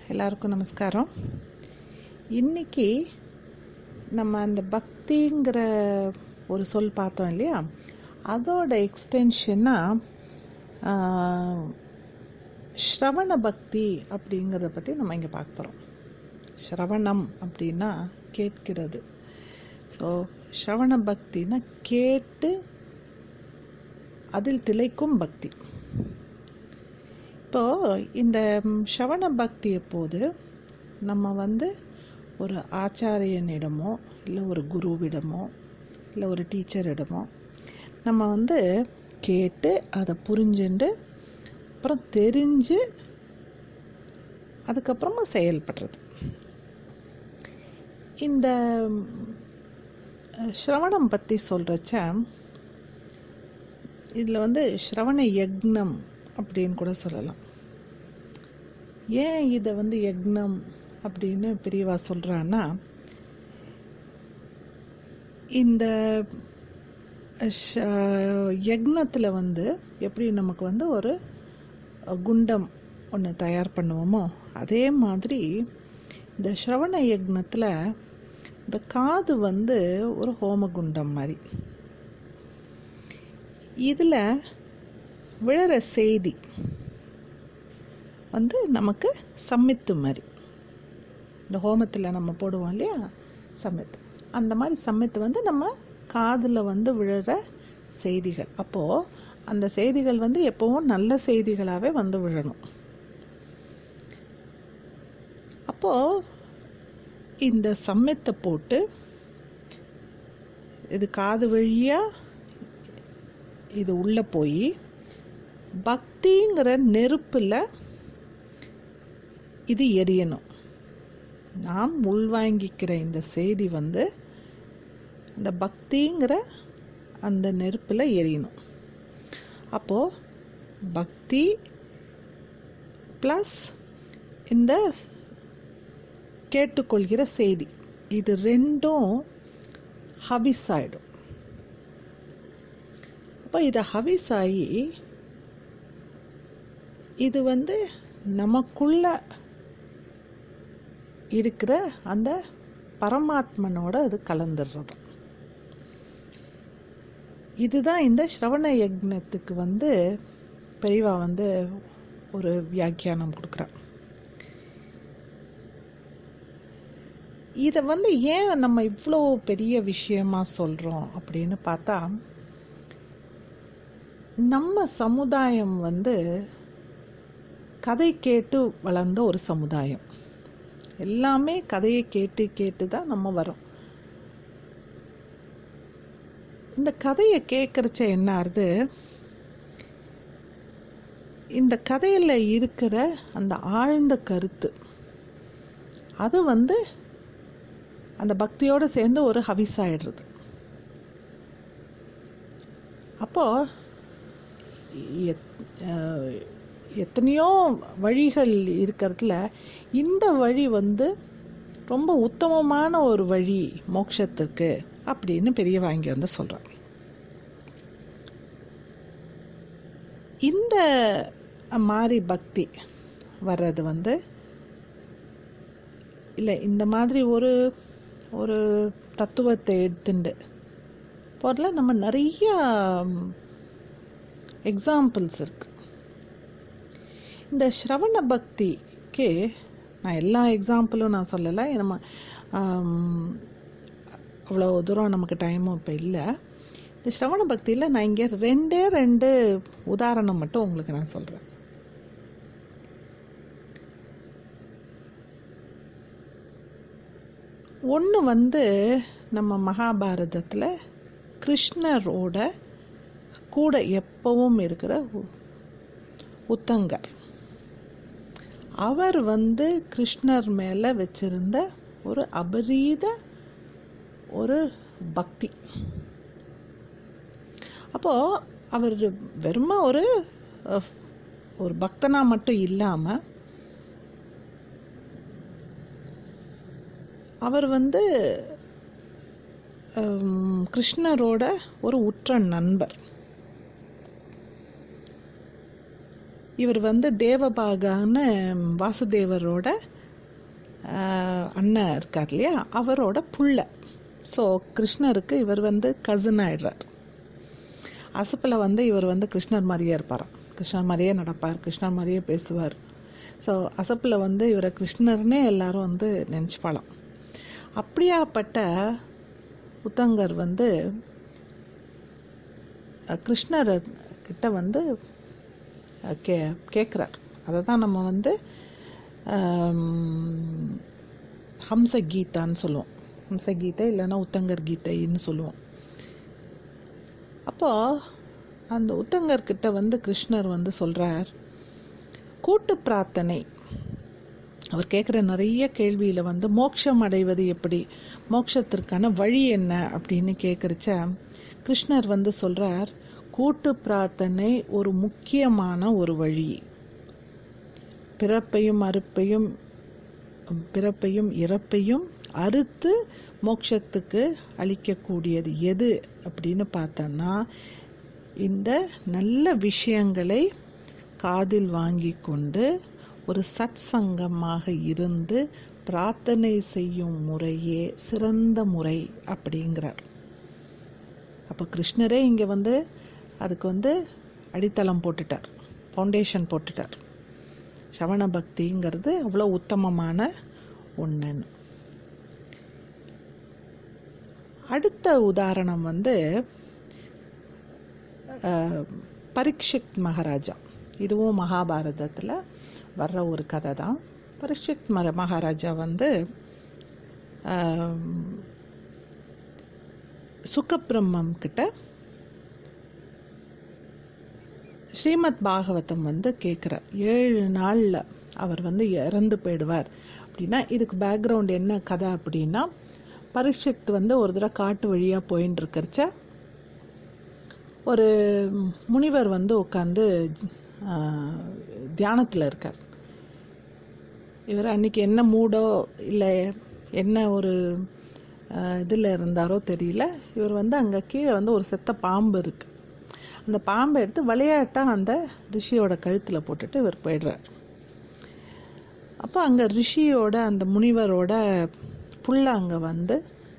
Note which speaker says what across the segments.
Speaker 1: எல்லாருக்கும் நமஸ்காரம் இன்னைக்கு நம்ம அந்த பக்திங்கிற ஒரு சொல் பார்த்தோம் இல்லையா அதோட எக்ஸ்டென்ஷனாக ஸ்ரவண பக்தி அப்படிங்கிறத பற்றி நம்ம இங்கே பார்க்க போகிறோம் ஸ்ரவணம் அப்படின்னா கேட்கிறது ஸோ ஸ்ரவண பக்தினா கேட்டு அதில் திளைக்கும் பக்தி இப்போ இந்த ம், ஸ்ரவண பக்தி போது நம்ம வந்து ஒரு ஆச்சாரியனிடமோ இல்லை ஒரு குருவிடமோ இல்லை ஒரு டீச்சரிடமோ நம்ம வந்து கேட்டு அதை புரிஞ்சுண்டு அப்புறம் தெரிஞ்சு அதுக்கப்புறமா செயல்படுறது இந்த ம், ஸ்ரவணம் பற்றி சொல்கிறச்ச இதில் வந்து ஸ்ரவண யக்னம் அப்படின்னு கூட சொல்லலாம் ஏன் இதை வந்து யக்னம் அப்படின்னு பெரியவா சொல்றான்னா இந்த ஷ- யக்னத்துல வந்து எப்படி நமக்கு வந்து ஒரு குண்டம் ஒன்று தயார் பண்ணுவோமோ அதே மாதிரி இந்த ஸ்ரவண யக்னத்துல இந்த காது வந்து ஒரு ஹோமகுண்டம் மாதிரி இதுல விழற செய்தி வந்து நமக்கு சம்மித்து மாதிரி இந்த ஹோமத்தில் நம்ம போடுவோம் இல்லையா சம்மித்து அந்த மாதிரி சம்மித்து வந்து நம்ம காதில் வந்து விழுற செய்திகள் அப்போ அந்த செய்திகள் வந்து எப்பவும் நல்ல செய்திகளாகவே வந்து விழணும் அப்போ இந்த சம்மித்தை போட்டு இது காது வழியா இது உள்ள போய் பக்திங்கிற நெருப்புல இது எரியணும் நாம் உள்வாங்கிக்கிற இந்த செய்தி வந்து அந்த பக்திங்கிற அந்த நெருப்புல எரியணும் அப்போ பக்தி பிளஸ் இந்த கேட்டுக்கொள்கிற செய்தி இது ரெண்டும் ஹபிஸ் ஆயிடும் அப்போ இதை ஹவிஸ் ஆகி இது வந்து நமக்குள்ள இருக்கிற அந்த பரமாத்மனோட அது கலந்துடுறது இதுதான் இந்த ஸ்ரவண யக்னத்துக்கு வந்து பெரியவா வந்து ஒரு வியாக்கியானம் கொடுக்குறா இதை வந்து ஏன் நம்ம இவ்வளோ பெரிய விஷயமா சொல்றோம் அப்படின்னு பார்த்தா நம்ம சமுதாயம் வந்து கதை கேட்டு வளர்ந்த ஒரு சமுதாயம் எல்லாமே கதையை கேட்டு கேட்டு தான் நம்ம வரோம் இந்த கதையை கேட்கறச்ச என்ன ஆறுது இந்த கதையில இருக்கிற அந்த ஆழ்ந்த கருத்து அது வந்து அந்த பக்தியோட சேர்ந்து ஒரு ஹவிஸ் ஆயிடுறது அப்போ எத்- அஹ் எத்தனையோ வழிகள் இருக்கிறதுல இந்த வழி வந்து ரொம்ப உத்தமமான ஒரு வழி மோட்சத்துக்கு அப்படின்னு பெரிய வாங்கி வந்து சொல்றான் இந்த மாதிரி பக்தி வர்றது வந்து இல்லை இந்த மாதிரி ஒரு ஒரு தத்துவத்தை எடுத்துண்டு போதில் நம்ம நிறைய எக்ஸாம்பிள்ஸ் இருக்கு இந்த ஸ்ரவண பக்திக்கு நான் எல்லா எக்ஸாம்பிளும் நான் சொல்லலை நம்ம ஆம், அவ்வளோ தூரம் நமக்கு டைமும் இப்போ இல்லை இந்த ஸ்ரவண பக்தியில் நான் இங்கே ரெண்டே ரெண்டு உதாரணம் மட்டும் உங்களுக்கு நான் சொல்கிறேன் ஒன்று வந்து நம்ம மகாபாரதத்தில் கிருஷ்ணரோட கூட எப்பவும் இருக்கிற உ- உத்தங்கர் அவர் வந்து கிருஷ்ணர் மேல வச்சிருந்த ஒரு அபரீத ஒரு பக்தி அப்போ அவர் வெறும ஒரு அஹ், ஒரு பக்தனா மட்டும் இல்லாம அவர் வந்து ஹம், கிருஷ்ணரோட ஒரு உற்ற நண்பர் இவர் வந்து தேவபாகான்னு வாசுதேவரோட ஆஹ், அண்ணன் இருக்கார் இல்லையா அவரோட புள்ள ஸோ கிருஷ்ணருக்கு இவர் வந்து கசின் ஆயிடுறார் அசப்பில் வந்து இவர் வந்து கிருஷ்ணர் மாதிரியே இருப்பாராம் கிருஷ்ணர் மாதிரியே நடப்பார் கிருஷ்ணர் மாதிரியே பேசுவார் ஸோ அசப்பில் வந்து இவரை கிருஷ்ணர்னே எல்லாரும் வந்து நினச்சிப்பாளாம் அப்படியாப்பட்ட உத்தங்கர் வந்து அஹ், கிருஷ்ணர் கிட்ட வந்து அஹ், கே கேட்குறார் அதை தான் நம்ம வந்து ஆம், ஹம்ச கீதான்னு சொல்லுவோம் ஹம்ச கீதை இல்லைன்னா உத்தங்கர் கீதைன்னு சொல்லுவோம் அப்போ அந்த உத்தங்கர் கிட்ட வந்து கிருஷ்ணர் வந்து சொல்றார் கூட்டு பிரார்த்தனை அவர் கேட்குற நிறைய கேள்வியில வந்து மோட்சம் அடைவது எப்படி மோட்சத்திற்கான வழி என்ன அப்படின்னு கேட்குறச்ச கிருஷ்ணர் வந்து சொல்றார் கூட்டு பிரார்த்தனை ஒரு முக்கியமான ஒரு வழி பிறப்பையும் அறுப்பையும் பிறப்பையும் இறப்பையும் அறுத்து மோட்சத்துக்கு அளிக்கக்கூடியது எது அப்படின்னு பார்த்தோன்னா இந்த நல்ல விஷயங்களை காதில் வாங்கி கொண்டு ஒரு சத் சங்கமாக இருந்து பிரார்த்தனை செய்யும் முறையே சிறந்த முறை அப்படிங்கிறார் அப்ப கிருஷ்ணரே இங்க வந்து அதுக்கு வந்து அடித்தளம் போட்டுட்டார் ஃபவுண்டேஷன் போட்டுட்டார் சவண பக்திங்கிறது அவ்வளோ உத்தமமான ஒண்ணுன்னு அடுத்த உதாரணம் வந்து அஹ், பரீட்சித் மகாராஜா இதுவும் மகாபாரதத்துல வர்ற ஒரு கதை தான் பரீட்சித் மர மகாராஜா வந்து ஆம், சுகபிரம்மம் கிட்ட ஸ்ரீமத் பாகவதம் வந்து கேட்குறார் ஏழு நாள்ல அவர் வந்து இறந்து போயிடுவார் அப்படின்னா இதுக்கு பேக்ரவுண்ட் என்ன கதை அப்படின்னா பரீட்சித் வந்து ஒரு தடவை காட்டு வழியா போயின்னு இருக்கிறச்ச ஒரு முனிவர் வந்து உட்காந்து தியானத்துல இருக்கார் இவர் அன்னைக்கு என்ன மூடோ இல்லை என்ன ஒரு ஆஹ், இதுல இருந்தாரோ தெரியல இவர் வந்து அங்க கீழே வந்து ஒரு செத்த பாம்பு இருக்கு அந்த பாம்பை எடுத்து விளையாட்டா அந்த ரிஷியோட கழுத்துல போட்டுட்டு இவர் போயிடுறார் அப்போ அங்க ரிஷியோட அந்த முனிவரோட புள்ள அங்க வந்து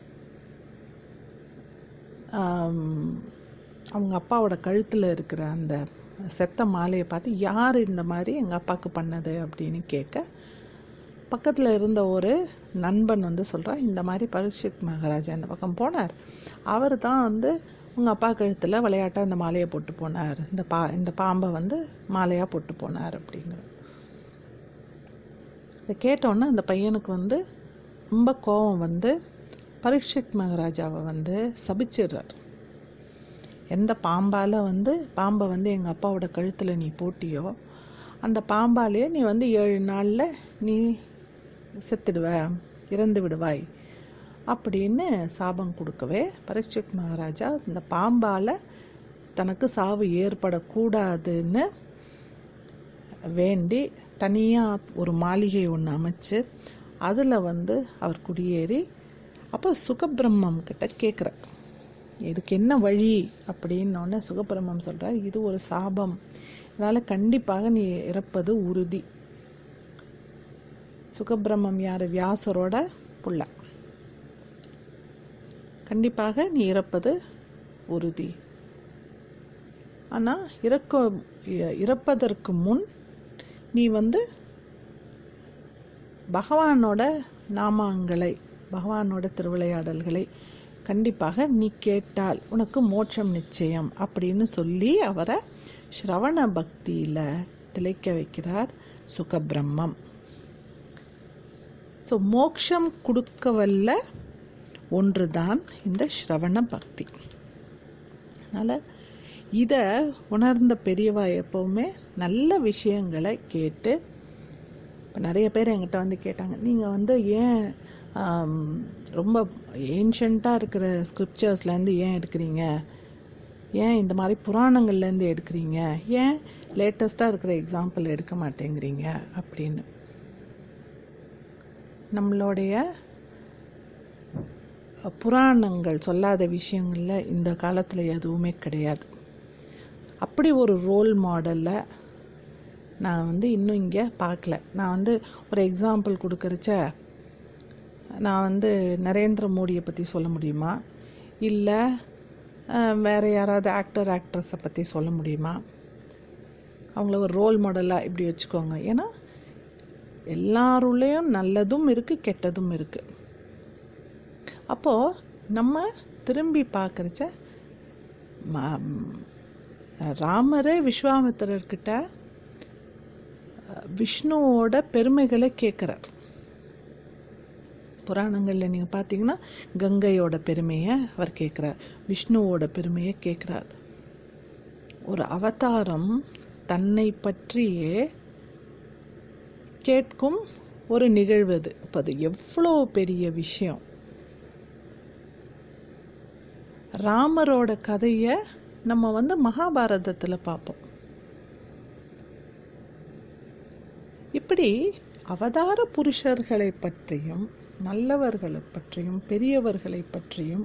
Speaker 1: ஆம், அவங்க அப்பாவோட கழுத்துல இருக்கிற அந்த செத்த மாலையை பார்த்து யார் இந்த மாதிரி எங்க அப்பாவுக்கு பண்ணது அப்படின்னு கேட்க பக்கத்துல இருந்த ஒரு நண்பன் வந்து சொல்றா இந்த மாதிரி பரீட்சித் மகாராஜா இந்த பக்கம் போனார் அவர் தான் வந்து உங்க அப்பா கழுத்துல விளையாட்டா இந்த மாலையை போட்டு போனார் இந்த பா இந்த பாம்பை வந்து மாலையா போட்டு போனார் அப்படிங்கிற இதை கேட்டோன்னே அந்த பையனுக்கு வந்து ரொம்ப கோபம் வந்து பரீட்சித் மகாராஜாவை வந்து சபிச்சிடுறார் எந்த பாம்பால வந்து பாம்பை வந்து எங்க அப்பாவோட கழுத்துல நீ போட்டியோ அந்த பாம்பாலேயே நீ வந்து ஏழு நாள்ல நீ செத்துடுவ இறந்து விடுவாய் அப்படின்னு சாபம் கொடுக்கவே பரீட்சித் மகாராஜா இந்த பாம்பால தனக்கு சாவு ஏற்படக்கூடாதுன்னு வேண்டி தனியா ஒரு மாளிகை ஒன்று அமைச்சு அதுல வந்து அவர் குடியேறி அப்போ சுகபிரம்மம் கிட்ட கேட்குறார் இதுக்கு என்ன வழி அப்படின்னோடனே சுகபிரம்மம் சொல்றார் இது ஒரு சாபம் இதனால கண்டிப்பாக நீ இறப்பது உறுதி சுகபிரம்மம் யாரு வியாசரோட புள்ள கண்டிப்பாக நீ இறப்பது உறுதி ஆனா இறக்க இ- இறப்பதற்கு முன் நீ வந்து பகவானோட நாமாங்களை பகவானோட திருவிளையாடல்களை கண்டிப்பாக நீ கேட்டால் உனக்கு மோட்சம் நிச்சயம் அப்படின்னு சொல்லி அவரை ஸ்ரவண பக்தியில திளைக்க வைக்கிறார் சுகபிரம்மம் ஸோ மோட்சம் கொடுக்க வல்ல ஒன்றுதான் இந்த ஸ்ரவண பக்தி அதனால இத உணர்ந்த பெரியவா எப்பவுமே நல்ல விஷயங்களை கேட்டு இப்போ நிறைய பேர் என்கிட்ட வந்து கேட்டாங்க நீங்க வந்து ஏன் ஆம், ரொம்ப ஏன்ஷண்ட்டாக இருக்கிற ஸ்கிரிப்சர்ஸ்லேருந்து ஏன் எடுக்கிறீங்க ஏன் இந்த மாதிரி புராணங்கள்லேருந்து எடுக்கிறீங்க ஏன் லேட்டஸ்ட்டாக இருக்கிற எக்ஸாம்பிள் எடுக்க மாட்டேங்கிறீங்க அப்படின்னு நம்மளுடைய அஹ், புராணங்கள் சொல்லாத விஷயங்கள்ல இந்த காலத்துல எதுவுமே கிடையாது அப்படி ஒரு ரோல் மாடல்ல நான் வந்து இன்னும் இங்க பார்க்கல நான் வந்து ஒரு எக்ஸாம்பிள் கொடுக்கறச்ச நான் வந்து நரேந்திர மோடியை பற்றி சொல்ல முடியுமா இல்லை வேற யாராவது ஆக்டர் ஆக்ட்ரஸை பற்றி சொல்ல முடியுமா அவங்கள ஒரு ரோல் மாடலாக இப்படி வச்சுக்கோங்க ஏன்னா எல்லாருள்ளேயும் நல்லதும் இருக்கு கெட்டதும் இருக்கு அப்போ நம்ம திரும்பி பார்க்கறச்ச ராமரே விஸ்வாமித்திரர்கிட்ட விஷ்ணுவோட பெருமைகளை கேட்குறார் புராணங்களில் நீங்கள் பார்த்தீங்கன்னா கங்கையோட பெருமையை அவர் கேட்குறார் விஷ்ணுவோட பெருமையை கேட்குறார் ஒரு அவதாரம் தன்னை பற்றியே கேட்கும் ஒரு நிகழ்வு அது இப்போ அது எவ்வளோ பெரிய விஷயம் ராமரோட கதையை நம்ம வந்து மகாபாரதத்தில் பார்ப்போம் இப்படி அவதார புருஷர்களை பற்றியும் நல்லவர்களை பற்றியும் பெரியவர்களை பற்றியும்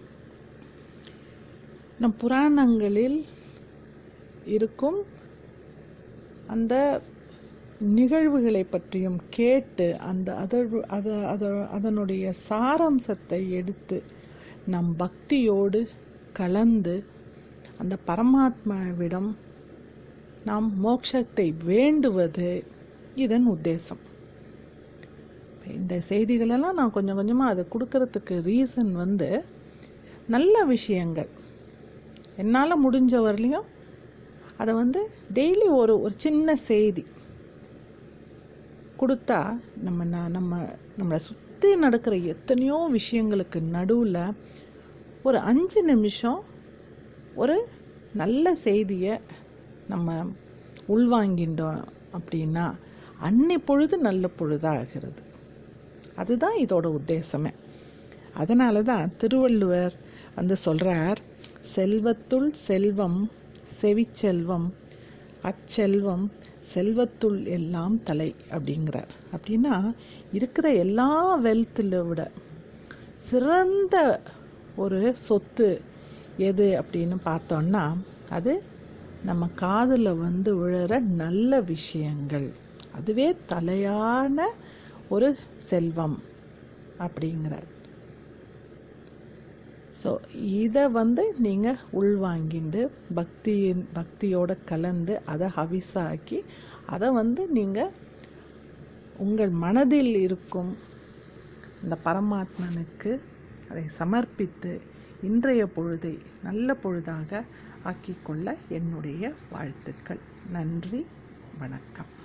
Speaker 1: நம் புராணங்களில் இருக்கும் அந்த நிகழ்வுகளை பற்றியும் கேட்டு அந்த அதழ் அத அத அதனுடைய சாரம்சத்தை எடுத்து நம் பக்தியோடு கலந்து அந்த பரமாத்மாவிடம் நாம் மோட்சத்தை வேண்டுவது இதன் உத்தேசம் இந்த செய்திகளெல்லாம் நான் கொஞ்சம் கொஞ்சமாக அதை கொடுக்கறதுக்கு ரீசன் வந்து நல்ல விஷயங்கள் என்னால் முடிஞ்ச வரலையும் அதை வந்து டெய்லி ஒரு ஒரு சின்ன செய்தி கொடுத்தா நம்ம நம்ம நம்மளை சுற்றி நடக்கிற எத்தனையோ விஷயங்களுக்கு நடுவில் ஒரு அஞ்சு நிமிஷம் ஒரு நல்ல செய்தியை நம்ம உள்வாங்கிட்டோம் அப்படின்னா அன்னி பொழுது நல்ல பொழுதாகிறது அதுதான் இதோட உத்தேசமே அதனால தான் திருவள்ளுவர் வந்து சொல்றார் செல்வத்துள் செல்வம் செவிச்செல்வம் அச்செல்வம் செல்வத்துள் எல்லாம் தலை அப்படிங்கிறார் அப்படின்னா இருக்கிற எல்லா வெல்த்தில் விட சிறந்த ஒரு சொத்து எது அப்படின்னு பார்த்தோம்னா அது நம்ம காதில் வந்து விழுற நல்ல விஷயங்கள் அதுவே தலையான ஒரு செல்வம் அப்படிங்கிறார் ஸோ இதை வந்து நீங்கள் உள்வாங்கிண்டு பக்தியின் பக்தியோட கலந்து அதை ஹவிசாக்கி அதை வந்து நீங்கள் உங்கள் மனதில் இருக்கும் இந்த பரமாத்மனுக்கு அதை சமர்ப்பித்து இன்றைய பொழுதை நல்ல பொழுதாக ஆக்கிக்கொள்ள என்னுடைய வாழ்த்துக்கள் நன்றி வணக்கம்